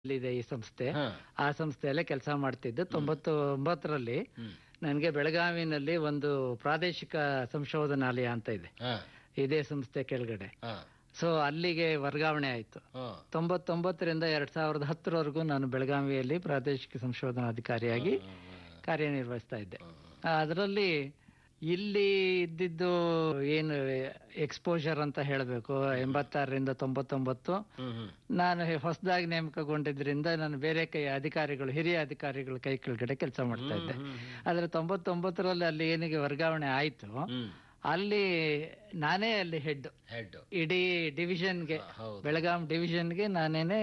ಇದೆ ಈ ಸಂಸ್ಥೆ ಹಾ. ಆ ಸಂಸ್ಥೆಯಲ್ಲೇ ಕೆಲಸ ಮಾಡ್ತಿದ್ದು ತೊಂಬತ್ತೊಂಬತ್ತರಲ್ಲಿ ಹ್ಮ್. ನನಗೆ ಬೆಳಗಾವಿನಲ್ಲಿ ಒಂದು ಪ್ರಾದೇಶಿಕ ಸಂಶೋಧನಾಲಯ ಅಂತ ಇದೆ ಹಾ, ಇದೇ ಸಂಸ್ಥೆ ಕೆಳಗಡೆ ಹಾ, ಸೊ ಅಲ್ಲಿಗೆ ವರ್ಗಾವಣೆ ಆಯಿತು ಹಾ. ತೊಂಬತ್ತೊಂಬತ್ತರಿಂದ ಎರಡ್ ಸಾವಿರದ ಹತ್ತರವರೆಗೂ ನಾನು ಬೆಳಗಾವಿಯಲ್ಲಿ ಪ್ರಾದೇಶಿಕ ಸಂಶೋಧನಾಧಿಕಾರಿಯಾಗಿ ಕಾರ್ಯನಿರ್ವಹಿಸ್ತಾ ಇದ್ದೆ ಅದರಲ್ಲಿ ಇಲ್ಲಿ ಇದ್ದಿದ್ದು ಏನು ಎಕ್ಸ್ಪೋಜರ್ ಅಂತ ಹೇಳಬೇಕು ಎಂಬತ್ತಾರರಿಂದ ತೊಂಬತ್ತೊಂಬತ್ತು ಹ್ಮ್, ಹ್ಮ್. ನಾನು ಹೊಸದಾಗಿ ನೇಮಕಗೊಂಡಿದ್ರಿಂದ ನಾನು ಬೇರೆ ಕೈ ಅಧಿಕಾರಿಗಳು ಹಿರಿಯ ಅಧಿಕಾರಿಗಳ ಕೈ ಕೆಳಗಡೆ ಕೆಲಸ ಮಾಡ್ತಾ ಇದ್ದೆ ಹ್ಮ್, ಆದ್ರೆ ತೊಂಬತ್ತೊಂಬತ್ತರಲ್ಲಿ ಅಲ್ಲಿ ಏನಿಗೆ ವರ್ಗಾವಣೆ ಆಯ್ತು ಹ್ಮ್. ಅಲ್ಲಿ ನಾನೇ ಅಲ್ಲಿ ಹೆಡ್ ಹೆಡ್ ಇಡೀ ಡಿವಿಷನ್ಗೆ ಹೌದು ಬೆಳಗಾಂ ಡಿವಿಷನ್ಗೆ ನಾನೇನೆ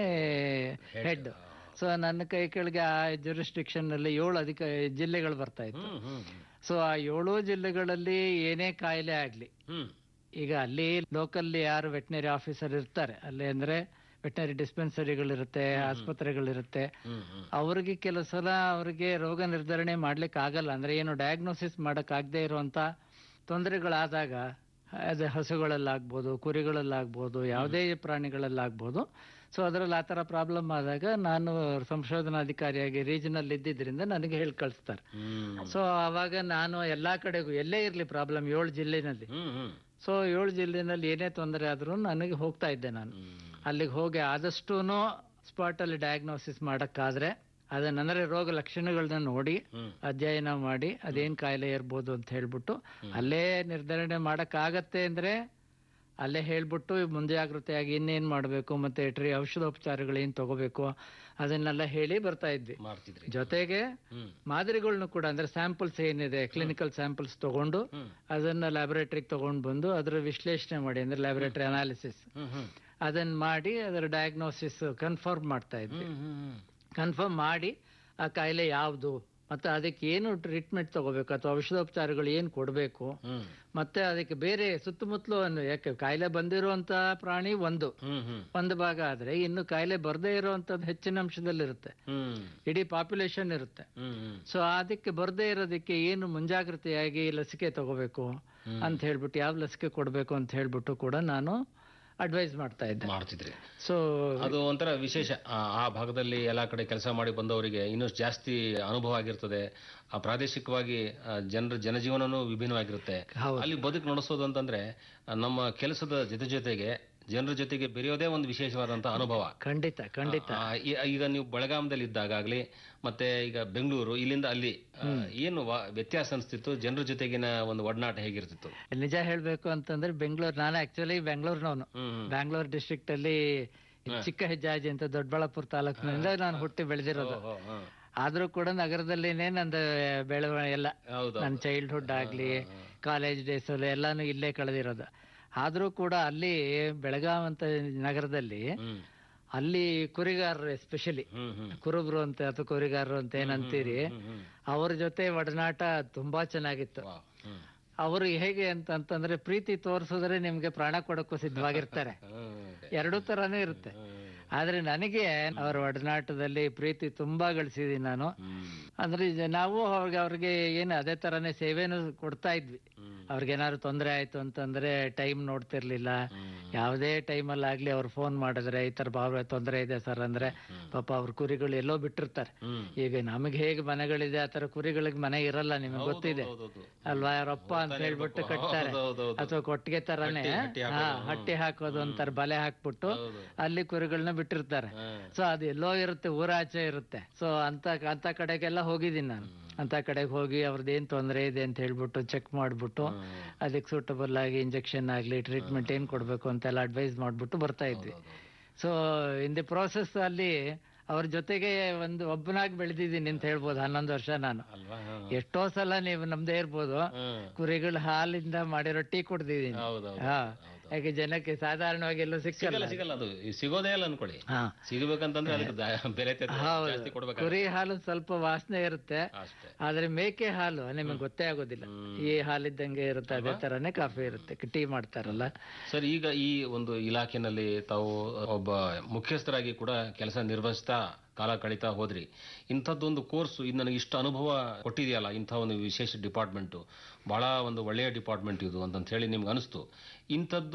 ಹೆಡ್ ಸೊ ನನ್ನ ಕೈ ಕೆಳಗೆ ಆ jurisdiction ನಲ್ಲಿ ಏಳು ಅಧಿಕ ಜಿಲ್ಲೆಗಳು ಬರ್ತಾ ಇತ್ತು ಹ್ಮ್, ಹ್ಮ್, ಹ್ಮ್. ಸೊ ಆ ಏಳು ಜಿಲ್ಲೆಗಳಲ್ಲಿ ಏನೇ ಕಾಯಿಲೆ ಆಗ್ಲಿ ಹ್ಮ್. ಈಗ ಅಲ್ಲಿ ಲೋಕಲ್ ಯಾರು ವೆಟನರಿ ಆಫೀಸರ್ ಇರ್ತಾರೆ ಅಲ್ಲಿ ಅಂದ್ರೆ ವೆಟನರಿ ಡಿಸ್ಪೆನ್ಸರಿಗಳಿರುತ್ತೆ ಆಸ್ಪತ್ರೆಗಳಿರುತ್ತೆ ಹ್ಮ್, ಹ್ಮ್. ಅವ್ರಿಗೆ ಕೆಲವು ಸಲ ಅವ್ರಿಗೆ ರೋಗ ನಿರ್ಧರಣೆ ಮಾಡ್ಲಿಕ್ಕೆ ಆಗಲ್ಲ ಅಂದ್ರೆ ಏನು ಡಯಾಗ್ನೋಸಿಸ್ ಮಾಡಕ್ ಆಗದೆ ಇರುವಂತ ತೊಂದರೆಗಳಾದಾಗ ಅದು ಹಸುಗಳಲ್ಲಾಗ್ಬೋದು ಕುರಿಗಳಲ್ಲಾಗ್ಬೋದು ಯಾವುದೇ ಪ್ರಾಣಿಗಳಲ್ಲಾಗ್ಬೋದು ಸೊ ಅದರಲ್ಲಿ ಆ ಥರ ಪ್ರಾಬ್ಲಮ್ ಆದಾಗ ನಾನು ಸಂಶೋಧನಾಧಿಕಾರಿಯಾಗಿ ರೀಜನಲ್ ಇದ್ದಿದ್ರಿಂದ ನನಗೆ ಹೇಳಿ ಕಳಿಸ್ತಾರೆ ಹ್ಮ್. ಸೊ ಅವಾಗ ನಾನು ಎಲ್ಲಾ ಕಡೆಗೂ ಎಲ್ಲೇ ಇರಲಿ ಪ್ರಾಬ್ಲಮ್ ಏಳು ಜಿಲ್ಲೆನಲ್ಲಿ ಹ್ಮ್, ಹ್ಮ್. ಸೊ ಏಳು ಜಿಲ್ಲೆನಲ್ಲಿ ಏನೇ ತೊಂದರೆ ಆದ್ರೂ ನನಗೆ ಹೋಗ್ತಾ ಇದ್ದೆ ನಾನು ಹ್ಮ್. ಅಲ್ಲಿಗೆ ಹೋಗಿ ಆದಷ್ಟು ಸ್ಪಾಟ್ ಅಲ್ಲಿ ಡಯಾಗ್ನೋಸಿಸ್ ಮಾಡಕ್ಕಾದ್ರೆ ಅದನ್ನ ಅಂದ್ರೆ ರೋಗ ಲಕ್ಷಣಗಳನ್ನ ನೋಡಿ ಹ್ಮ್. ಅಧ್ಯಯನ ಮಾಡಿ ಅದೇನ್ ಕಾಯಿಲೆ ಇರ್ಬೋದು ಅಂತ ಹೇಳ್ಬಿಟ್ಟು ಅಲ್ಲೇ ನಿರ್ಧರಣೆ ಮಾಡಕ್ ಆಗತ್ತೆ ಅಂದ್ರೆ ಅಲ್ಲೇ ಹೇಳ್ಬಿಟ್ಟು ಮುಂಜಾಗ್ರತೆಯಾಗಿ ಇನ್ನೇನ್ ಮಾಡ್ಬೇಕು ಮತ್ತೆ ಟ್ರೀ ಔಷಧೋಪಚಾರಗಳು ಏನ್ ತಗೋಬೇಕು ಅದನ್ನೆಲ್ಲ ಹೇಳಿ ಬರ್ತಾ ಇದ್ವಿ ಮಾಡ್ತಿದ್ರಿ ಜೊತೆಗೆ ಹ್ಮ್. ಮಾದರಿಗಳನ್ನು ಕೂಡ ಅಂದ್ರೆ ಸ್ಯಾಂಪಲ್ಸ್ ಏನಿದೆ ಕ್ಲಿನಿಕಲ್ ಸ್ಯಾಂಪಲ್ಸ್ ತಗೊಂಡು ಹ್ಮ್. ಅದನ್ನ ಲ್ಯಾಬೊರೇಟರಿಗೆ ತಗೊಂಡು ಬಂದು ಅದರ ವಿಶ್ಲೇಷಣೆ ಮಾಡಿ ಅಂದ್ರೆ ಲ್ಯಾಬೊರೇಟರಿ ಅನಾಲಿಸಿಸ್ ಹ್ಮ್, ಹ್ಮ್. ಅದನ್ನ ಮಾಡಿ ಅದರ ಡಯಾಗ್ನೋಸಿಸ್ ಕನ್ಫರ್ಮ್ ಮಾಡ್ತಾ ಇದ್ವಿ ಹ್ಮ್, ಹ್ಮ್, ಹ್ಮ್. ಕನ್ಫರ್ಮ್ ಮಾಡಿ ಆ ಕಾಯಿಲೆ ಯಾವುದು ಮತ್ತೆ ಅದಕ್ಕೆ ಏನು ಟ್ರೀಟ್ಮೆಂಟ್ ತಗೋಬೇಕು ಅಥವಾ ಔಷಧೋಪಚಾರಗಳು ಏನು ಕೊಡಬೇಕು ಹ್ಮ್. ಮತ್ತೆ ಅದಕ್ಕೆ ಬೇರೆ ಸುತ್ತಮುತ್ತಲು ಅನ್ನು ಯಾಕೆ ಕಾಯಿಲೆ ಬಂದಿರುವಂತ ಪ್ರಾಣಿ ಒಂದು ಹ್ಮ್, ಹ್ಮ್. ಒಂದು ಭಾಗ ಆದ್ರೆ ಇನ್ನು ಕಾಯಿಲೆ ಬರದೇ ಇರುವಂತದ್ದು ಹೆಚ್ಚಿನ ಅಂಶದಲ್ಲಿರುತ್ತೆ ಹ್ಮ್. ಇಡೀ ಪಾಪ್ಯುಲೇಷನ್ ಇರುತ್ತೆ ಹ್ಮ್, ಹ್ಮ್. ಸೊ ಅದಕ್ಕೆ ಬರದೇ ಇರೋದಕ್ಕೆ ಏನು ಮುಂಜಾಗ್ರತೆಯಾಗಿ ಲಸಿಕೆ ತಗೋಬೇಕು ಅಂತ ಹೇಳ್ಬಿಟ್ಟು ಯಾವ ಲಸಿಕೆ ಕೊಡಬೇಕು ಅಂತ ಹೇಳ್ಬಿಟ್ಟು ಕೂಡ ನಾನು ಅಡ್ವೈಸ್ ಮಾಡ್ತಾ ಇದ್ದೆ ಮಾಡ್ತಿದ್ರಿ ಸೊ ಅದು ಒಂಥರ ವಿಶೇಷ ಆ ಆ ಭಾಗದಲ್ಲಿ ಎಲ್ಲಾ ಕಡೆ ಕೆಲಸ ಮಾಡಿ ಬಂದವರಿಗೆ ಇನ್ನಷ್ಟು ಜಾಸ್ತಿ ಅನುಭವ ಆಗಿರ್ತದೆ ಆ ಪ್ರಾದೇಶಿಕವಾಗಿ ಜನರ ಜನಜೀವನನೂ ವಿಭಿನ್ನವಾಗಿರುತ್ತೆ ಹೌದು. ಅಲ್ಲಿ ಬದುಕು ನಡೆಸೋದು ಅಂತಂದ್ರೆ ಆ, ನಮ್ಮ ಕೆಲಸದ ಜೊತೆ ಜೊತೆಗೆ ಜನರ ಜೊತೆಗೆ ಬೆರೆಯೋದೇ ಒಂದು ವಿಶೇಷವಾದಂತ ಅನುಭವ ಖಂಡಿತ ಖಂಡಿತ ಆ, ಈ- ಈಗ ನೀವು ಬೆಳಗಾಮದಲ್ಲಿ ಇದ್ದಾಗಲಿ ಮತ್ತೆ ಈಗ ಬೆಂಗಳೂರು ಇಲ್ಲಿಂದ ಅಲ್ಲಿ ಆ, ಏನು ವಾ- ವ್ಯತ್ಯಾಸ ಅನಿಸ್ತಿತ್ತು ಜನರ ಜೊತೆಗಿನ ಒಂದು ಒಡನಾಟ ಹೇಗಿರ್ತಿತ್ತು ನಿಜ ಹೇಳ್ಬೇಕು ಅಂತಂದ್ರೆ ಬೆಂಗಳೂರು ನಾನು ಆಕ್ಚುಲಿ ಬೆಂಗಳೂರಿನವನು ಹ್ಮ್ ಹ್ಮ್. ಬ್ಯಾಂಗ್ಳೂರ್ ಡಿಸ್ಟ್ರಿಕ್ಟ್ ಅಲ್ಲಿ ಚಿಕ್ಕ ಹೆಜ್ಜಾಜಿ ಅಂತ ದೊಡ್ಡಬಳ್ಳಾಪುರ ತಾಲೂಕಿನಿಂದ ನಾನು ಹುಟ್ಟಿ ಬೆಳೆದಿರೋದು ಓ, ಹೋ, ಹೋ. ಆದ್ರೂ ಕೂಡ ನಗರದಲ್ಲಿನೇ ನಂದು ಬೆಳವಣಿಗೆ ಎಲ್ಲ ಹೌದು ನನ್ನ ಚೈಲ್ಡ್ಹುಡ್ ಆಗ್ಲಿ ಕಾಲೇಜ್ ಡೇಸ್ ಅಲ್ಲಿ ಎಲ್ಲಾನು ಇಲ್ಲೇ ಕಳೆದಿರೋದು ಆದ್ರೂ ಕೂಡ ಅಲ್ಲಿ ಬೆಳಗಾವ್ ಅಂತ ನಗರದಲ್ಲಿ ಹ್ಮ್ ಅಲ್ಲಿ ಕುರಿಗಾರರು ಎಸ್ಪೆಷಲಿ ಹ್ಮ್ ಹ್ಮ್ ಕುರುಬ್ರು ಅಂತ ಅಥವಾ ಕುರಿಗಾರರು ಅಂತ ಏನಂತೀರಿ ಹ್ಮ್ ಹ್ಮ್ ಅವ್ರ ಜೊತೆ ಒಡನಾಟ ತುಂಬಾ ಚೆನ್ನಾಗಿತ್ತು ವಾವ್. ಹ್ಮ್ ಅವರು ಹೇಗೆ ಅಂತ ಅಂತಂದ್ರೆ ಪ್ರೀತಿ ತೋರಿಸಿದ್ರೆ ನಿಮ್ಗೆ ಪ್ರಾಣ ಕೊಡಕ್ಕೂ ಸಿದ್ಧವಾಗಿರ್ತಾರೆ ಹ್ಮ್. ಎರಡೂ ತರಾನೇ ಇರುತ್ತೆ ಹ್ಮ್. ಆದ್ರೆ ನನಗೆ ಅವರ ಒಡನಾಟದಲ್ಲಿ ಪ್ರೀತಿ ತುಂಬಾ ಗಳಿಸಿದೀನಿ ನಾನು ಹ್ಮ್. ಅಂದ್ರೆ ಈಗ ನಾವು ಅವ್ರಿಗೆ ಅವ್ರಿಗೆ ಏನು ಅದೇ ತರಾನೇ ಸೇವೆನೂ ಕೊಡ್ತಾ ಇದ್ವಿ ಹ್ಮ್. ಅವ್ರಿಗೆ ಏನಾದ್ರು ತೊಂದರೆ ಆಯ್ತು ಅಂತಂದ್ರೆ ಟೈಮ್ ನೋಡ್ತಿರ್ಲಿಲ್ಲ ಹ್ಮ್. ಯಾವುದೇ ಟೈಮಲ್ಲಿ ಆಗ್ಲಿ ಅವ್ರು ಫೋನ್ ಮಾಡಿದ್ರೆ ಈ ತರ ಭಾವ ತೊಂದರೆ ಇದೆ ಸರ್ ಅಂದ್ರೆ ಪಾಪ ಅವ್ರ ಕುರಿಗಳು ಎಲ್ಲೋ ಬಿಟ್ಟಿರ್ತಾರೆ ಹ್ಮ್. ಈಗ ನಮಗೆ ಹೇಗೆ ಮನೆಗಳಿದೆ ಆ ತರ ಕುರಿಗಳಿಗೆ ಮನೆ ಇರಲ್ಲ ನಿಮಗೆ ಗೊತ್ತಿದೆ ಹೌದೌದು. ಅಲ್ವಾ ಯಾರಪ್ಪ ಅಂತ ಹೇಳ್ಬಿಟ್ಟು ಕಟ್ತಾರೆ ಹೌದೌದು. ಅಥವಾ ಕೊಟ್ಟಿಗೆ ತರಾನೇ ಹಟ್ಟಿ ಹಾ ಹಟ್ಟಿ ಹಾಕೋದು ಅಂತಾರೆ ಬಲೆ ಹಾಕ್ಬಿಟ್ಟು ಹೌದು. ಅಲ್ಲಿ ಕುರಿಗಳನ್ನ ಬಿಟ್ಟಿರ್ತಾರೆ ಹಾ. ಸೊ ಅದು ಎಲ್ಲೋ ಇರುತ್ತೆ ಊರಾಚೆ ಇರುತ್ತೆ ಸೊ ಅಂತ ಅಂತ ಕಡೆಗೆಲ್ಲ ಹೋಗಿದ್ದೀನಿ ನಾನು ಅಂತ ಕಡೆಗೆ ಹೋಗಿ ಅವ್ರದ್ದು ಏನ್ ತೊಂದರೆ ಇದೆ ಅಂತ ಹೇಳ್ಬಿಟ್ಟು ಚೆಕ್ ಮಾಡ್ಬಿಟ್ಟು ಅದಕ್ಕೆ ಸೂಟಬಲ್ ಆಗಿ ಇಂಜೆಕ್ಷನ್ ಆಗ್ಲಿ ಟ್ರೀಟ್ಮೆಂಟ್ ಏನ್ ಕೊಡ್ಬೇಕು ಅಂತೆಲ್ಲ ಅಡ್ವೈಸ್ ಮಾಡ್ಬಿಟ್ಟು ಬರ್ತಾ ಇದ್ವಿ ಸೊ ಇನ್ ದಿ ಪ್ರೋಸೆಸ್ ಅಲ್ಲಿ ಅವ್ರ ಜೊತೆಗೆ ಒಂದು ಒಬ್ಬನಾಗಿ ಬೆಳೆದಿದ್ದೀನಿ ಅಂತ ಹೇಳ್ಬೋದು ಹನ್ನೊಂದು ವರ್ಷ ನಾನು ಅಲ್ವಾ ಹಾ. ಎಷ್ಟೋ ಸಲ ನೀವು ನಮ್ದೇ ಇರ್ಬೋದು ಹ್ಮ್. ಕುರಿಗಳ ಹಾಲಿಂದ ಮಾಡಿರೋ ಟೀ ಕುಡ್ದಿದ್ದೀನಿ ಹೌದೌದು. ಹಾ ಯಾಕೆ ಜನಕ್ಕೆ ಸಾಧಾರಣವಾಗಿ ಎಲ್ಲೂ ಸಿಕ್ಕಲ್ಲ ಸಿಗಲ್ಲ ಸಿಗಲ್ಲ ಅದು ಈ ಸಿಗೋದೇ ಇಲ್ಲ ಅನ್ಕೊಳ್ಳಿ ಹಾ ಸಿಗಬೇಕಂತಂದ್ರೆ ಅದಕ್ಕೆ ದ- ಬೆಲೆ ತೆತ್ತು ಹೌದು ಜಾಸ್ತಿ ಕೊಡ್ಬೇಕು ಕುರಿ ಹಾಲು ಸ್ವಲ್ಪ ವಾಸನೆ ಇರುತ್ತೆ ಅಷ್ಟೇ ಆದ್ರೆ ಮೇಕೆ ಹಾಲು ನಿಮಗೆ ಗೊತ್ತೇ ಆಗೋದಿಲ್ಲ ಈ ಹಾಲಿದ್ದಂಗೆ ಇರುತ್ತೆ ಅದೇ ತರಾನೇ ಕಾಫಿ ಇರುತ್ತೆ ಟೀ ಮಾಡ್ತಾರಲ್ಲ ಸರ್ ಈಗ ಈ ಒಂದು ಇಲಾಖೆನಲ್ಲಿ ತಾವು ಒಬ್ಬ ಮುಖ್ಯಸ್ಥರಾಗಿ ಕೂಡ ಕೆಲಸ ನಿರ್ವಹಿಸ್ತಾ ಕಾಲ ಕಳೀತಾ ಹೋದ್ರಿ ಇಂಥದ್ದೊಂದು ಕೋರ್ಸು ಇದು ನನಗೆ ಇಷ್ಟು ಅನುಭವ ಕೊಟ್ಟಿದೆಯಲ್ಲ ಇಂಥ ಒಂದು ವಿಶೇಷ ಡಿಪಾರ್ಟ್ಮೆಂಟು ಬಹಳ ಒಂದು ಒಳ್ಳೆಯ ಡಿಪಾರ್ಟ್ಮೆಂಟ್ ಇದು ಅಂತಂತ ಹೇಳಿ ನಿಮ್ಗೆ ಅನಿಸ್ತು ಇಂಥದ್ದು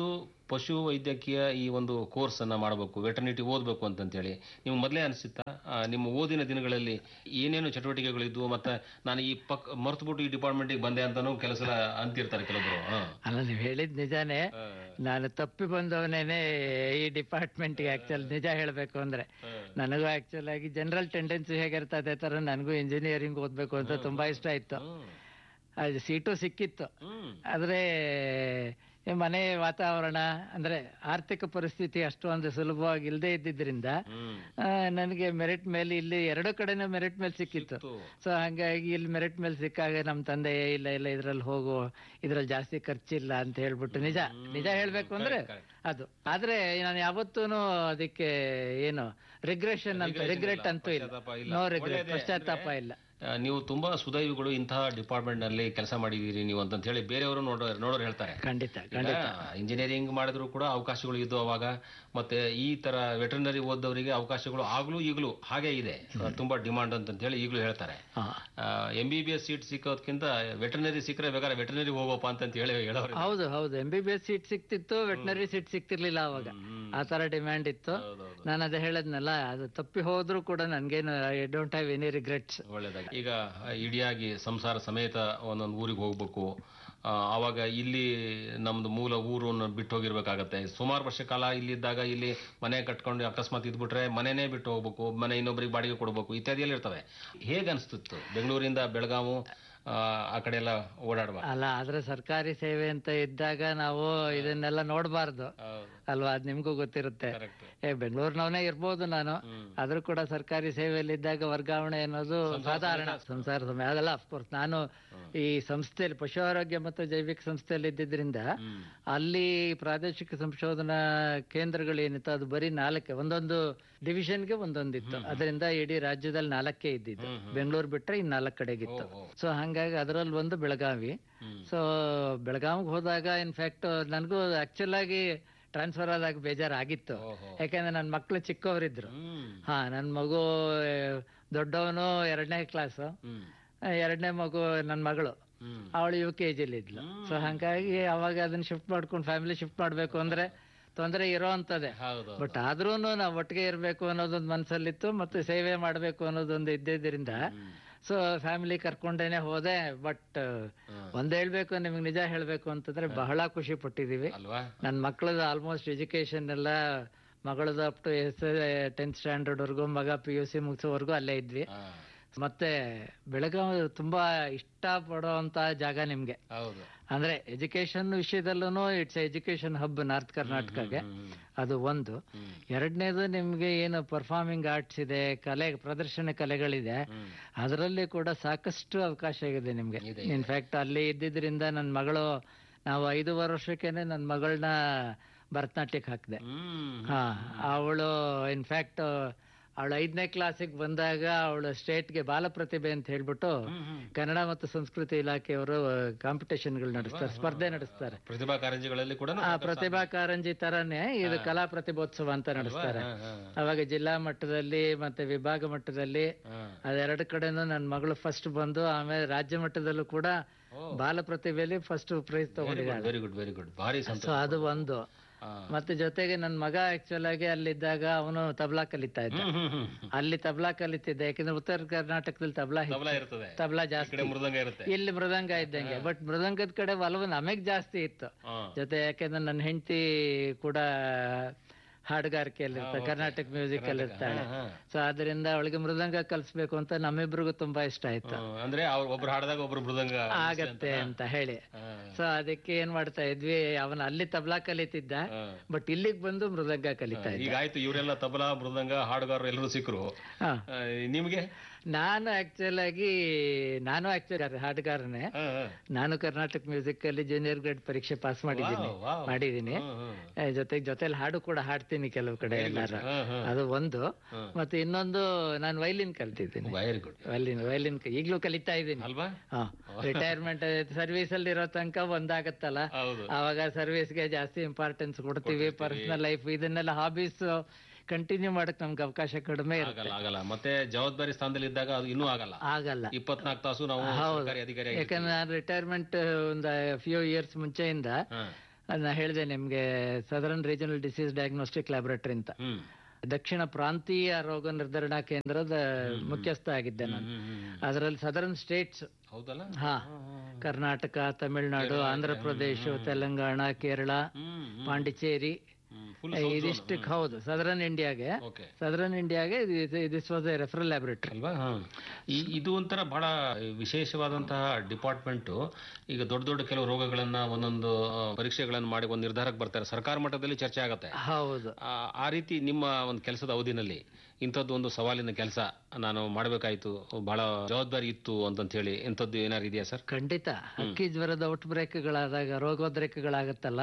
ಪಶು ವೈದ್ಯಕೀಯ ಈ ಒಂದು ಕೋರ್ಸ್ ಅನ್ನ ಮಾಡಬೇಕು ವೆಟರ್ನಿಟಿ ಓದಬೇಕು ಅಂತಂತೇಳಿ ನೀವು ಮೊದಲೇ ಅನಿಸುತ್ತಾ ಆ, ನಿಮ್ಮ ಓದಿನ ದಿನಗಳಲ್ಲಿ ಏನೇನು ಚಟುವಟಿಕೆಗಳಿದ್ವು ಮತ್ತೆ ನಾನು ಈ ಪಕ್ ಮರ್ತುಬಿಟ್ಟು ಈ ಡಿಪಾರ್ಟ್ಮೆಂಟಿಗೆ ಬಂದೆ ಅಂತಾನು ಕೆಲಸ ಅಂತಿರ್ತಾರೆ ಕೆಲವೊಬ್ರು ಹಾ. ಅಲ್ಲ ನೀವು ಹೇಳಿದ್ ನಿಜಾನೇ ಹಾ. ನಾನು ತಪ್ಪಿ ಬಂದವನೇನೆ ಈ ಡಿಪಾರ್ಟ್ಮೆಂಟ್ಗೆ ಆಕ್ಚುಲ್ ನಿಜ ಹೇಳಬೇಕು ಅಂದ್ರೆ ನನಗೂ ಆಕ್ಚುಲ್ ಆಗಿ ಜನರಲ್ ಟೆಂಡೆನ್ಸಿ ಹೇಗಿರ್ತದೆ ಅದೇ ತರ ನನಗೂ ಇಂಜಿನಿಯರಿಂಗ್ ಓದ್ಬೇಕು ಅಂತ ತುಂಬಾ ಇಷ್ಟ ಇತ್ತು ಹ್ಮ್. ಅದು ಸೀಟು ಸಿಕ್ಕಿತ್ತು ಹ್ಮ್. ಆದ್ರೆ ಈ ಮನೆ ವಾತಾವರಣ ಅಂದ್ರೆ ಆರ್ಥಿಕ ಪರಿಸ್ಥಿತಿ ಅಷ್ಟು ಒಂದು ಸುಲಭವಾಗಿ ಇಲ್ಲದೆ ಇದ್ದಿದ್ರಿಂದ ಹ್ಮ್. ಆ, ನನಗೆ ಮೆರಿಟ್ ಮೇಲೆ ಇಲ್ಲಿ ಎರಡು ಕಡೆನೂ ಮೆರಿಟ್ ಮೇಲೆ ಸಿಕ್ಕಿತ್ತು ಸಿಕ್ತು. ಸೊ ಹಂಗಾಗಿ ಇಲ್ಲಿ ಮೆರಿಟ್ ಮೇಲೆ ಸಿಕ್ಕಾಗ ನಮ್ಮ ತಂದೆ "ಏ, ಇಲ್ಲ ಇಲ್ಲ ಇದ್ರಲ್ಲಿ ಹೋಗು ಇದ್ರಲ್ಲಿ ಜಾಸ್ತಿ ಖರ್ಚಿಲ್ಲ ಅಂತ ಹೇಳ್ಬಿಟ್ಟು ನಿಜ ನಿಜ ಹೇಳ್ಬೇಕು ಅಂದ್ರೆ correct. ಅದು ಆದ್ರೆ ನಾನು ಯಾವತ್ತೂನು ಅದಕ್ಕೆ ಏನು ರಿಗ್ರೆಷನ್ ಅಂತ Regression ರಿಗ್ರೆಟ್ ಇಲ್ಲ, ಅಂತೂ ಇಲ್ಲ ಪಶ್ಚಾತ್ತಾಪ ಇಲ್ಲ. ನೋ ರಿಗ್ರೆಟ್ ಒಳ್ಳೆಯದೇ. ಪಶ್ಚಾತ್ತಾಪ ಇಲ್ಲ ಆ, ನೀವು ತುಂಬಾ ಸುದೈವಿಗಳು ಇಂತಹ ಡಿಪಾರ್ಟ್ಮೆಂಟ್ ನಲ್ಲಿ ಕೆಲಸ ಮಾಡಿದೀರಿ ನೀವು ಅಂತ ಹೇಳಿ ಬೇರೆಯವರು ನೋಡೋ ನೋಡೋರು ಹೇಳ್ತಾರೆ ಖಂಡಿತ ಖಂಡಿತ ಇಂಜಿನಿಯರಿಂಗ್ ಮಾಡಿದ್ರು ಕೂಡ ಅವಕಾಶಗಳು ಇದ್ದು ಅವಾಗ ಮತ್ತೆ ಈ ತರ ವೆಟರ್ನರಿ ಓದೋರಿಗೆ ಅವಕಾಶಗಳು ಆಗ್ಲೂ ಈಗಲೂ ಹಾಗೆ ಇದೆ ತುಂಬಾ ಡಿಮಾಂಡ್ ಅಂತ ಹೇಳಿ ಈಗಲೂ ಹೇಳ್ತಾರೆ ಹಾ. M B B S seat ಸಿಕ್ಕೋದ್ಕಿಂತ ವೆಟರ್ನರಿ ಸಿಕ್ಕರೆ ಬೇಕಾದ್ರೆ ವೆಟರ್ನರಿ ಹೋಗೋಪ್ಪ ಅಂತ ಹೇಳಿ ಹೇಳೋರು ಹೌದು ಹೌದು M B B S seat ಸಿಕ್ತಿತ್ತು ವೆಟನರಿ ಸೀಟ್ ಸಿಕ್ತಿರ್ಲಿಲ್ಲ ಅವಾಗ ಆ ತರ ಡಿಮ್ಯಾಂಡ್ ಇತ್ತು ಹೌದೌದು. ನಾನು ಅದೇ ಹೇಳದ್ನಲ್ಲ ಅದು ತಪ್ಪಿ ಹೋದ್ರು ಕೂಡ ನನ್ಗೇನು I don't have any regrets ಒಳ್ಳೇದಾಗಿ ಈಗ ಇಡಿಯಾಗಿ ಸಂಸಾರ ಸಮೇತ ಒಂದೊಂದು ಊರಿಗೆ ಹೋಗ್ಬೇಕು ಆ, ಆವಾಗ ಇಲ್ಲಿ ನಮ್ದು ಮೂಲ ಊರನ್ನು ಬಿಟ್ಟು ಹೋಗಿರ್ಬೇಕಾಗತ್ತೆ ಸುಮಾರು ವರ್ಷ ಕಾಲ ಇಲ್ಲಿದ್ದಾಗ ಇಲ್ಲಿ ಮನೆ ಕಟ್ಕೊಂಡು ಅಕಸ್ಮಾತ್ ಇದ್ಬಿಟ್ರೆ ಮನೆನೇ ಬಿಟ್ಟು ಹೋಗ್ಬೇಕು ಮನೆ ಇನ್ನೊಬ್ರಿಗೆ ಬಾಡಿಗೆ ಕೊಡ್ಬೇಕು ಇತ್ಯಾದಿ ಎಲ್ಲ ಇರ್ತವೆ ಹೇಗೆ ಅನಿಸ್ತಿತ್ತು ಬೆಂಗಳೂರಿಂದ ಬೆಳಗಾವು ಆ, ಆ ಕಡೆ ಎಲ್ಲ ಓಡಾಡುವ ಅಲ್ಲ ಆದ್ರೆ ಸರ್ಕಾರಿ ಸೇವೆ ಅಂತ ಇದ್ದಾಗ ನಾವು ಇದನ್ನೆಲ್ಲ ನೋಡಬಾರ್ದು ಅಲ್ವಾ ಅದ್ ನಿಮ್ಗೂ ಗೊತ್ತಿರುತ್ತೆ ಕರೆಕ್ಟ್ ಏ ಬೆಂಗಳೂರಿನವನೇ ಇರ್ಬೋದು ನಾನು ಆದ್ರೂ ಕೂಡ ಸರ್ಕಾರಿ ಸೇವೆಯಲ್ಲಿ ಇದ್ದಾಗ ವರ್ಗಾವಣೆ ಅನ್ನೋದು ಸಾಧಾರಣ ಸಂಸಾರ ಸಮಯ ಅದಲ್ಲ ಅಫ್ಕೋರ್ಸ್ ನಾನು ಈ ಸಂಸ್ಥೆಯಲ್ಲಿ ಪಶು ಆರೋಗ್ಯ ಮತ್ತು ಜೈವಿಕ ಸಂಸ್ಥೆಯಲ್ಲಿ ಇದ್ದಿದ್ರಿಂದ ಹ್ಮ್ ಅಲ್ಲಿ ಪ್ರಾದೇಶಿಕ ಸಂಶೋಧನಾ ಕೇಂದ್ರಗಳೇನಿತ್ತು ಅದು ಬರೀ ನಾಲ್ಕೆ ಒಂದೊಂದು ಡಿವಿಷನ್ಗೆ ಒಂದೊಂದಿತ್ತು ಅದರಿಂದ ಇಡೀ ರಾಜ್ಯದಲ್ಲಿ ನಾಲ್ಕೇ ಇದ್ದಿದ್ದು ಬೆಂಗಳೂರು ಬಿಟ್ರೆ ಇನ್ ನಾಲ್ಕು ಕಡೆಗಿತ್ತು ಸೊ ಹಂಗಾಗಿ ಅದರಲ್ಲಿ ಒಂದು ಬೆಳಗಾವಿ ಹ್ಮ್. ಸೊ ಬೆಳಗಾವಿಗೆ ಹೋದಾಗ ಇನ್ಫ್ಯಾಕ್ಟ್ ನನಗೂ ಆಕ್ಚುಲ್ ಆಗಿ ಟ್ರಾನ್ಸ್ಫರ್ ಆದಾಗ ಬೇಜಾರಾಗಿತ್ತು ಓಹೋ ಯಾಕಂದ್ರೆ ನನ್ನ ಮಕ್ಕಳು ಚಿಕ್ಕವರಿದ್ರು ಹ್ಮ್ ಹಾ ನನ್ನ ಮಗು ದೊಡ್ಡವನು ಎರಡನೇ ಕ್ಲಾಸ್ ಹ್ಮ್ ಎರಡನೇ ಮಗು ನನ್ನ ಮಗಳು ಹ್ಮ್ ಅವಳು ಯು ಕೆ ಇದ್ಲು ಸೊ ಹಂಗಾಗಿ ಅವಾಗ ಅದನ್ನ ಶಿಫ್ಟ್ ಮಾಡ್ಕೊಂಡು ಫ್ಯಾಮಿಲಿ ಶಿಫ್ಟ್ ಮಾಡ್ಬೇಕು ಅಂದ್ರೆ ತೊಂದರೆ ಇರೋ ಅಂತದೆ ಹೌದು ಬಟ್ ಆದ್ರೂ ನಾವು ಒಟ್ಟಿಗೆ ಇರಬೇಕು ಅನ್ನೋದೊಂದು ಮನಸ್ಸಲ್ಲಿತ್ತು ಮತ್ತು ಸೇವೆ ಮಾಡಬೇಕು ಅನ್ನೋದೊಂದು ಇದ್ದಿದ್ದರಿಂದ ಸೊ ಫ್ಯಾಮಿಲಿ ಕರ್ಕೊಂಡೇನೆ ಹೋದೆ ಬಟ್ ಒಂದ್ ಹೇಳ್ಬೇಕು ನಿಮ್ಗೆ ನಿಜ ಹೇಳ್ಬೇಕು ಅಂತಂದ್ರೆ ಬಹಳ ಖುಷಿ ಪಟ್ಟಿದೀವಿ ಅಲ್ವಾ ನನ್ನ ಮಕ್ಕಳದು ಆಲ್ಮೋಸ್ಟ್ ಎಜುಕೇಶನ್ ಎಲ್ಲ ಮಗಳದು up to S tenth standard ವರ್ಗು ಮಗ ಪಿ ಯು ಸಿ ಮುಗಿಸೋವರೆಗೂ ಅಲ್ಲೇ ಇದ್ವಿ ಹಾ ಮತ್ತೆ ಬೆಳಗಾವಿ ತುಂಬಾ ಇಷ್ಟ ಪಡುವಂತ ಜಾಗ ನಿಮ್ಗೆ ಹೌದು ಅಂದ್ರೆ ಎಜುಕೇಶನ್ ವಿಷಯದಲ್ಲೂ ಇಟ್ಸ್ ಎಜುಕೇಶನ್ ಹಬ್ ನಾರ್ತ್ ಕರ್ನಾಟಕಗೆ ಹ್ಮ್ ಅದು ಒಂದು ಹ್ಮ್ ಎರಡನೇದು ನಿಮ್ಗೆ ಏನು ಪರ್ಫಾರ್ಮಿಂಗ್ ಆರ್ಟ್ಸ್ ಇದೆ ಕಲೆ ಪ್ರದರ್ಶನ ಕಲೆಗಳಿದೆ ಹ್ಮ್ ಅದರಲ್ಲಿ ಕೂಡ ಸಾಕಷ್ಟು ಅವಕಾಶ ಇದೆ ನಿಮ್ಗೆ ಇದೆ, ಇನ್ಫ್ಯಾಕ್ಟ್ ಅಲ್ಲಿ ಇದ್ದಿದ್ರಿಂದ ನನ್ನ ಮಗಳು ನಾವು ಐದೂವರೆ ವರ್ಷಕ್ಕೇನೆ ನನ್ನ ಮಗಳನ್ನ ಭರತನಾಟ್ಯಕ್ಕೆ ಹಾಕಿದೆ ಹ್ಮ್ ಹಾ ಅವಳು ಇನ್ಫ್ಯಾಕ್ಟ್ ಅವಳು ಐದನೇ ಕ್ಲಾಸಿಗೆ ಬಂದಾಗ ಅವಳು ಸ್ಟೇಟ್ಗೆ ಬಾಲ ಪ್ರತಿಭೆ ಅಂತ ಹೇಳ್ಬಿಟ್ಟು ಹ್ಮ್, ಹ್ಮ್. ಕನ್ನಡ ಮತ್ತು ಸಂಸ್ಕೃತಿ ಇಲಾಖೆಯವರು ಕಾಂಪಿಟೇಷನ್ಗಳು ನಡೆಸ್ತಾರೆ ಸ್ಪರ್ಧೆ ನಡೆಸ್ತಾರೆ ಪ್ರತಿಭಾ ಕಾರಂಜಿಗಳಲ್ಲಿ ಕೂಡ ಆ ಪ್ರತಿಭಾ ಕಾರಂಜಿ ತರನೇ ಇದು ಕಲಾ ಪ್ರತಿಭೋತ್ಸವ ಅಂತ ನಡೆಸ್ತಾರೆ ಅವಾಗ ಜಿಲ್ಲಾ ಮಟ್ಟದಲ್ಲಿ ಮತ್ತೆ ವಿಭಾಗ ಮಟ್ಟದಲ್ಲಿ ಅದೆರಡು ಕಡೆನೂ ನನ್ನ ಮಗಳು ಫಸ್ಟ್ ಬಂದು ಆಮೇಲೆ ರಾಜ್ಯ ಮಟ್ಟದಲ್ಲೂ ಕೂಡ ಬಾಲ ಪ್ರತಿಭೆಯಲ್ಲಿ ಫಸ್ಟ್ ಪ್ರೈಸ್ ತಗೊಂಡಿದ್ದಾಳೆ ವೆರಿ ಗುಡ್ ವೆರಿ ಗುಡ್ ಭಾರಿ ಸೊ ಸಂತೋಷ ಅದು ಒಂದು ಹಾ. ಮತ್ತೆ ಜೊತೆಗೆ ನನ್ನ ಮಗ ಆಕ್ಚುಲ್ ಆಗಿ ಅಲ್ಲಿದ್ದಾಗ ಅವನು ತಬ್ಲಾ ಕಲಿತಾ ಇದ್ದ ಹ್ಮ್, ಹ್ಮ್, ಹ್ಮ್. ಅಲ್ಲಿ ತಬ್ಲಾ ಕಲಿತಿದ್ದೆ ಯಾಕಂದ್ರೆ ಉತ್ತರ ಕರ್ನಾಟಕದಲ್ಲಿ ತಬ್ಲಾ ಹೆಚ್ಚು. ತಬಲ ಇರ್ತದೆ ತಬ್ಲಾ ಈ ಜಾಸ್ತಿ ಕಡೆ ಮೃದಂಗ ಇರುತ್ತೆ ಇಲ್ಲಿ ಮೃದಂಗ ಇದ್ದಂಗೆ ಬಟ್ ಮೃದಂಗದ ಕಡೆ ಒಲವು ನಮಗ್ ಜಾಸ್ತಿ ಇತ್ತು ಹಾ. ಜೊತೆ ಯಾಕಂದ್ರೆ ನನ್ನ ಹೆಂಡತಿ ಕೂಡ ಹಾಡುಗಾರಿಕೆಯಲ್ಲಿ ಇರ್ತಾಳೆ ಕರ್ನಾಟಕ ಮ್ಯೂಸಿಕ್ ಅಲ್ಲಿ ಇರ್ತಾಳೆ ಹಾ. ಸೊ ಅದರಿಂದ ಅವಳಿಗೆ ಮೃದಂಗ ಕಲಿಸ್ಬೇಕು ಅಂತ ನಮ್ಮಿಬ್ರಿಗೂ ತುಂಬಾ ಇಷ್ಟ ಆಯ್ತು ಹ್ಮ್. ಅಂದ್ರೆ ಅವ್ರು ಒಬ್ರು ಹಾಡಿದಾಗ ಒಬ್ರು ಮೃದಂಗ ಆಗತ್ತೆ ಅಂತ ಹೇಳಿ ಹಾ. ಸೊ ಅದಕ್ಕೆ ಏನ್ ಮಾಡ್ತಾ ಇದ್ವಿ ಅವನ ಅಲ್ಲಿ ತಬ್ಲಾ ಕಲಿತಿದ್ದ ಹಾ. ಬಟ್ ಇಲ್ಲಿಗ್ ಬಂದು ಮೃದಂಗ ಕಲಿತಾ ಇದ್ದ ಈಗ ಆಯ್ತು ಇವರೆಲ್ಲ ತಬಲಾ ಮೃದಂಗ ಹಾಡುಗಾರರು ಎಲ್ಲರೂ ಸಿಕ್ಕರು ಹಾ. ಆ, ನಿಮ್ಗೆ ನಾನು ಆಕ್ಚುಲ್ ಆಗಿ ನಾನು ಆಕ್ಚುಲಿ ಹಾಡುಗಾರನೇ ಹಾ, ಹಾ. ನಾನು ಕರ್ನಾಟಕ ಮ್ಯೂಸಿಕ್ ಅಲ್ಲಿ ಜೂನಿಯರ್ ಗ್ರೇಡ್ ಪರೀಕ್ಷೆ ಪಾಸ್ ಮಾಡಿದ್ದೀನಿ ವಾವ್, ವಾವ್. ಮಾಡಿದ್ದೀನಿ ಹ್ಮ್, ಹ್ಮ್. ಏ, ಜೊತೆಗೆ ಜೊತೆಲಿ ಹಾಡು ಕೂಡ ಹಾಡ್ತೀನಿ ಕೆಲವು ಕಡೆ ಎಲ್ಲಾರು ಹಾ, ಹಾ. ಅದು ಒಂದು ಮತ್ತೆ ಇನ್ನೊಂದು ನಾನು ವೈಲಿನ್ ಕಲ್ತಿದ್ದೀನಿ ವೆರಿ ಗುಡ್ ವೈಲಿನ್ ವೈಲಿನ್ ಈಗ್ಲೂ ಕಲಿತಾ ಇದ್ದೀನಿ ಅಲ್ವಾ ರಿಟೈರ್ಮೆಂಟ್ ಸರ್ವಿಸ್ ಅಲ್ಲಿ ಇರೋ ತನಕ ಒಂದಾಗತ್ತಲ್ಲ ಹೌದು ಅವಾಗ ಸರ್ವಿಸ್ಗೆ ಜಾಸ್ತಿ ಇಂಪಾರ್ಟೆನ್ಸ್ ಕೊಡ್ತೀವಿ ಪರ್ಸನಲ್ ಲೈಫ್ ಇದನ್ನೆಲ್ಲ ಹಾಬೀಸ್ ಕಂಟಿನ್ಯೂ ಮಾಡಕ್ ನಮ್ಗೆ ಅವಕಾಶ ಕಡಿಮೆ ಇರುತ್ತೆ ಆಗಲ್ಲ ಆಗಲ್ಲ ಮತ್ತೆ ಜವಾಬ್ದಾರಿ ಸ್ಥಾನದಲ್ಲಿ ಇದ್ದಾಗ ಅದು ಇನ್ನೂ ಆಗಲ್ಲ ಆಗಲ್ಲ ಇಪ್ಪತ್ನಾಲ್ಕು ತಾಸು ನಾವು ಸರ್ಕಾರಿ ಅಧಿಕಾರಿ ಯಾಕಂದ್ರೆ ನಾನು ರಿಟೈರ್ಮೆಂಟ್ ಒಂದು ಫ್ಯೂ ಇಯರ್ಸ್ ಮುಂಚೆಯಿಂದ ಹಾ. ಅದನ್ನ ಹೇಳಿದೆ ನಿಮ್ಗೆ southern regional disease diagnostic laboratory ಅಂತ ಹ್ಮ್ ದಕ್ಷಿಣ ಪ್ರಾಂತೀಯ ರೋಗ ನಿರ್ಧರಣಾ ಕೇಂದ್ರದ ಮುಖ್ಯಸ್ಥ ಆಗಿದ್ದೆ ನಾನು ಹ್ಮ್, ಹ್ಮ್, ಹ್ಮ್. ಅದರಲ್ಲಿ ಸದರ್ನ್ ಸ್ಟೇಟ್ಸ್ ಹೌದಲ್ಲ ಹಾ ಕರ್ನಾಟಕ ತಮಿಳುನಾಡು ಆಂಧ್ರ ಪ್ರದೇಶ ತೆಲಂಗಾಣ ಕೇರಳ ಹ್ಮ್ ಪಾಂಡಿಚೇರಿ ಫುಲ್ ಇದಿಷ್ಟಕ್ಕೆ ಹೌದು ಸದರನ್ ಇಂಡಿಯಾಗೆ ಓಕೆ ಸದರನ್ ಇಂಡಿಯಾಗೆ this was a referral laboratory ಅಲ್ವಾ ಹ. ಈ ಇದು ಒಂಥರ ಬಹಳ ವಿಶೇಷವಾದಂತಹ ಡಿಪಾರ್ಟ್ಮೆಂಟ್ ಈಗ ದೊಡ್ಡ ದೊಡ್ಡ ಕೆಲವು ರೋಗಗಳನ್ನ ಒಂದೊಂದು ಆ, ಪರೀಕ್ಷೆಗಳನ್ನ ಮಾಡಿ ಒಂದು ನಿರ್ಧಾರಕ್ಕೆ ಬರ್ತಾರೆ ಸರ್ಕಾರ ಮಟ್ಟದಲ್ಲಿ ಚರ್ಚೆ ಆಗತ್ತೆ ಹೌದು ಆ, ಆ ರೀತಿ ನಿಮ್ಮ ಒಂದು ಕೆಲಸದ ಅವಧಿನಲ್ಲಿ ಇಂಥದ್ದು ಒಂದು ಸವಾಲಿನ ಕೆಲಸ ನಾನು ಮಾಡಬೇಕಾಯ್ತು ಬಹಳ ಜವಾಬ್ದಾರಿ ಇತ್ತು ಅಂತಂತ ಹೇಳಿ ಇಂಥದ್ದು ಏನಾರು ಇದೆಯಾ ಸರ್ ಖಂಡಿತ ಹಕ್ಕಿ ಜ್ವರದ ಔಟ್ ಬ್ರೇಕ್ಗಳಾದಾಗ ರೋಗೋದ್ರೇಕಗಳಾಗತ್ತಲ್ಲ